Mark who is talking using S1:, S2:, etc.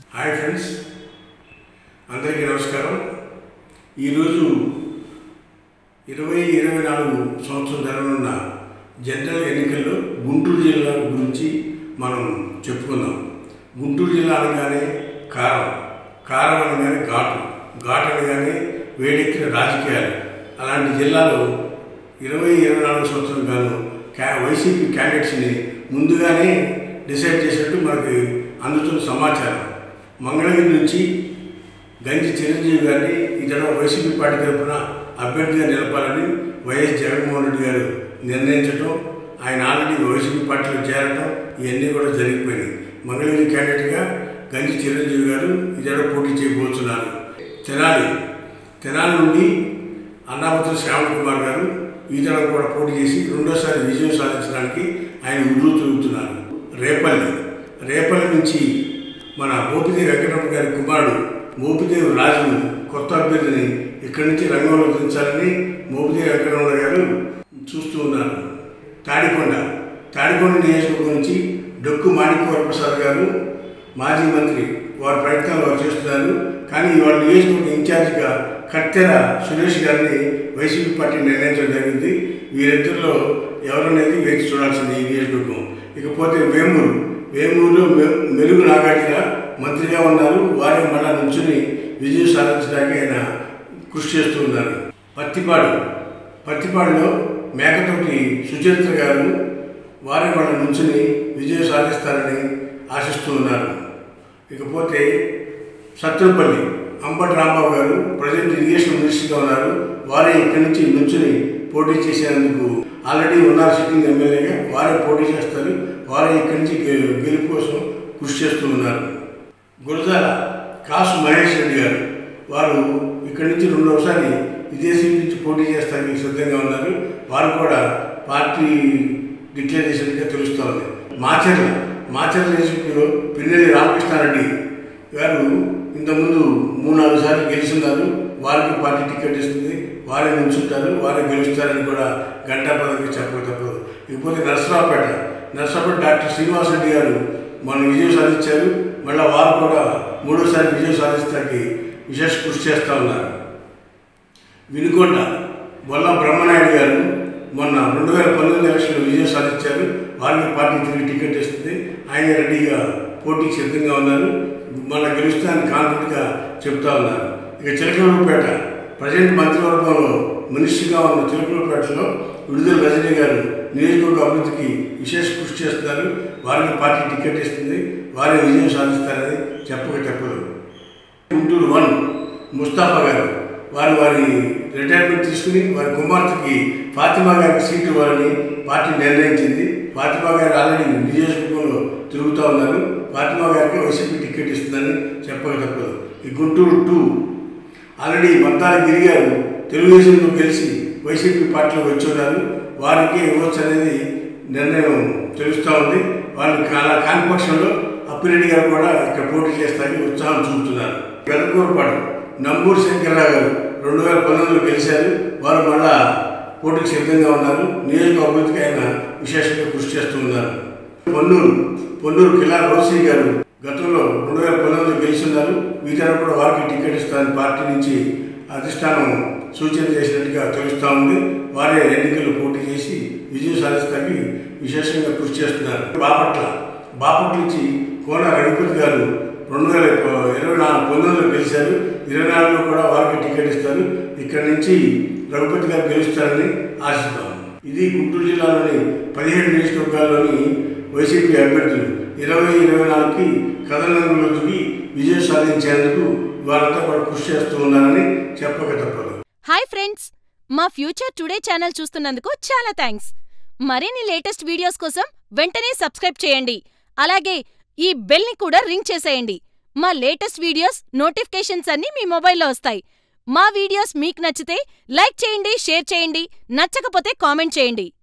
S1: hi friends అందరికీ నమస్కారం ఈరోజు ఇరవై ఇరవై నాలుగు సంవత్సరం జరగనున్న జనరల్ ఎన్నికల్లో గుంటూరు జిల్లా గురించి మనం చెప్పుకుందాం గుంటూరు జిల్లా అనగానే కారం కారం అనగానే ఘాటు ఘాటు అనగానే వేడెక్కిన రాజకీయాలు అలాంటి జిల్లాలో ఇరవై ఇరవై నాలుగు సంవత్సరం గాను క్యా వైసీపీ క్యాండిడేట్స్ని ముందుగానే డిసైడ్ చేసినట్టు మనకి అందుతున్న సమాచారం మంగళగిరి నుంచి గంజి చిరంజీవి గారిని ఇతర వైసీపీ పార్టీ తరఫున అభ్యర్థిగా నిలపాలని వైఎస్ జగన్మోహన్ రెడ్డి గారు నిర్ణయించడం ఆయన ఆల్రెడీ వైసీపీ పార్టీలో చేరటం ఇవన్నీ కూడా జరిగిపోయినాయి మంగళగిరి క్యాండిడేట్గా గంజి చిరంజీవి గారు ఇతర పోటీ చేయబోతున్నారు తెనాలి తెనాలి నుండి అన్నాపత్ర శ్యామ్ కుమార్ గారు ఈతరం కూడా పోటీ చేసి రెండోసారి విజయం సాధించడానికి ఆయన ఉరులు తిరుగుతున్నారు రేపల్లి రేపల్లి నుంచి మన మోపిదేవి వెంకటరమణ గారి కుమారుడు మోపిదేవి రాజును కొత్త అభ్యర్థిని ఇక్కడి నుంచి రంగంలో దించాలని మోపిదేవి వెంకటరమణ గారు చూస్తూ ఉన్నారు తాడికొండ తాడికొండ నియోజకవర్గం నుంచి డొక్కు మాణిక్య ప్రసాద్ గారు మాజీ మంత్రి వారి ప్రయత్నాలు వారు చేస్తున్నారు కానీ వాళ్ళ నియోజకవర్గం ఇన్ఛార్జిగా కత్తెర సురేష్ గారిని వైసీపీ పార్టీ నిర్ణయించడం జరిగింది వీరిద్దరిలో ఎవరనేది వేచి చూడాల్సింది ఈ నియోజకవర్గం ఇకపోతే వేమూరు వేమూరులో మె- మెరుగు నాగార్జున మంత్రిగా ఉన్నారు వారే మళ్ళా నుంచుని విజయం సాధించడానికి ఆయన కృషి చేస్తూ ఉన్నారు పత్తిపాడు పత్తిపాడులో మేకతోటి సుచరిత్ర గారు వారే వాళ్ళ నుంచుని విజయం సాధిస్తారని ఆశిస్తూ ఉన్నారు ఇకపోతే సత్తుపల్లి అంబటి రాంబాబు గారు ప్రజెంట్ ఇరిగేషన్ మినిస్టర్గా ఉన్నారు వారే ఇక్కడి నుంచి నుంచుని పోటీ చేసేందుకు ఆల్రెడీ ఉన్నారు సిట్టింగ్ ఎమ్మెల్యేగా వారే పోటీ చేస్తారు వారే ఇక్కడి నుంచి గె- గెలుపు కోసం కృషి చేస్తూ ఉన్నారు గురజాల కాసు మహేష్ రెడ్డి గారు వారు ఇక్కడి నుంచి రెండవసారి ఇదే సీట్ నుంచి పోటీ చేస్తానికి సిద్ధంగా ఉన్నారు వారు కూడా పార్టీ డిక్లేర్ చేసినట్టుగా తెలుస్తోంది మాచర్ల మాచర్ల నియోజకవర్గంలో పిన్నెల్లి రామకృష్ణారెడ్డి గారు ఇంతకుముందు మూడు నాలుగు సార్లు గెలుస్తున్నారు వారికి పార్టీ టికెట్ ఇస్తుంది వారే నుంచుంటారు వారే గెలుస్తారని కూడా గంటా పదవి చెప్పక తప్పదు ఇకపోతే నరసరావుపేట నరసరావుపేట డాక్టర్ శ్రీనివాస్ రెడ్డి గారు మొన్న విజయం సాధించారు మళ్ళీ వారు కూడా మూడోసారి విజయం సాధించడానికి విశేష కృషి చేస్తూ ఉన్నారు వినుకొండ బొల్ల బ్రహ్మనాయుడు గారు మొన్న రెండు వేల పంతొమ్మిది ఎలక్షన్లో విజయం సాధించారు వారికి పార్టీ తిరిగి టికెట్ ఇస్తుంది ఆయన రెడీగా పోటీకి సిద్ధంగా ఉన్నారు మన గెలుస్తానని కాన్ఫిడెంట్గా చెప్తా ఉన్నారు ఇక చిలకలూరుపేట ప్రజెంట్ మంత్రివర్గంలో మినిస్టర్గా ఉన్న చిలకలూరుపేటలో విడుదల రజనీ గారు నియోజకవర్గ అభివృద్ధికి విశేష కృషి చేస్తున్నారు వారికి పార్టీ టికెట్ ఇస్తుంది వారే విజయం సాధిస్తారని చెప్పక చెప్పదు గుంటూరు వన్ ముస్తాఫా గారు వారు వారి రిటైర్మెంట్ తీసుకుని వారి కుమార్తెకి ఫాతిమా గారికి సీటు ఇవ్వాలని పార్టీ నిర్ణయించింది ఫాతిమా గారు ఆల్రెడీ నియోజకవర్గంలో తిరుగుతూ ఉన్నారు ఫాతిమా గారికి వైసీపీ టికెట్ ఇస్తుందని చెప్పక తప్పదు ఈ గుంటూరు టూ ఆల్రెడీ మద్దాల గిరి గారు తెలుగుదేశంలో గెలిచి వైసీపీ పార్టీలో వచ్చి ఉన్నారు వారికి ఇవ్వచ్చు అనేది నిర్ణయం తెలుస్తూ ఉంది వాళ్ళు అలా కాని పక్షంలో అప్పిరెడ్డి గారు కూడా ఇక్కడ పోటీ చేస్తానికి ఉత్సాహం చూపుతున్నారు పెదకూరుపాడు నంబూరు శంకర్రావు గారు రెండు వేల పంతొమ్మిదిలో గెలిచారు వారు మళ్ళా పోటీకి సిద్ధంగా ఉన్నారు నియోజక అభివృద్ధికి ఆయన విశేషంగా కృషి చేస్తూ ఉన్నారు పొన్నూరు పొన్నూరు కిలా రోసీ గారు గతంలో రెండు వేల పంతొమ్మిదిలో గెలిచున్నారు వీటిని కూడా వారికి టికెట్ ఇస్తారని పార్టీ నుంచి అధిష్టానం సూచన చేసినట్టుగా తెలుస్తూ ఉంది వారే ఎన్నికల్లో పోటీ చేసి విజయం సాధిస్తానికి విశేషంగా కృషి చేస్తున్నారు బాపట్ల బాపట్ల నుంచి కోన రఘుపతి గారు రెండు వేల ఇరవై నాలుగు పంతొమ్మిదిలో గెలిచారు ఇరవై నాలుగులో కూడా వారికి టికెట్ ఇస్తారు ఇక్కడ నుంచి రఘుపతి గారు గెలుస్తారని ఆశిస్తాం ఇది గుంటూరు జిల్లాలోని పదిహేడు నియోజకవర్గాల్లోని వైసీపీ అభ్యర్థులు ఇరవై ఇరవై నాలుగుకి కథనంలో దిగి విజయం సాధించేందుకు వారంతా కూడా కృషి చేస్తూ ఉన్నారని చెప్పక తప్పదు
S2: హాయ్ ఫ్రెండ్స్ మా ఫ్యూచర్ టుడే ఛానల్ చూస్తున్నందుకు చాలా థ్యాంక్స్ మరిన్ని లేటెస్ట్ వీడియోస్ కోసం వెంటనే సబ్స్క్రైబ్ చేయండి అలాగే ఈ బెల్ని కూడా రింగ్ చేసేయండి మా లేటెస్ట్ వీడియోస్ నోటిఫికేషన్స్ అన్నీ మీ మొబైల్లో వస్తాయి మా వీడియోస్ మీకు నచ్చితే లైక్ చేయండి షేర్ చేయండి నచ్చకపోతే కామెంట్ చేయండి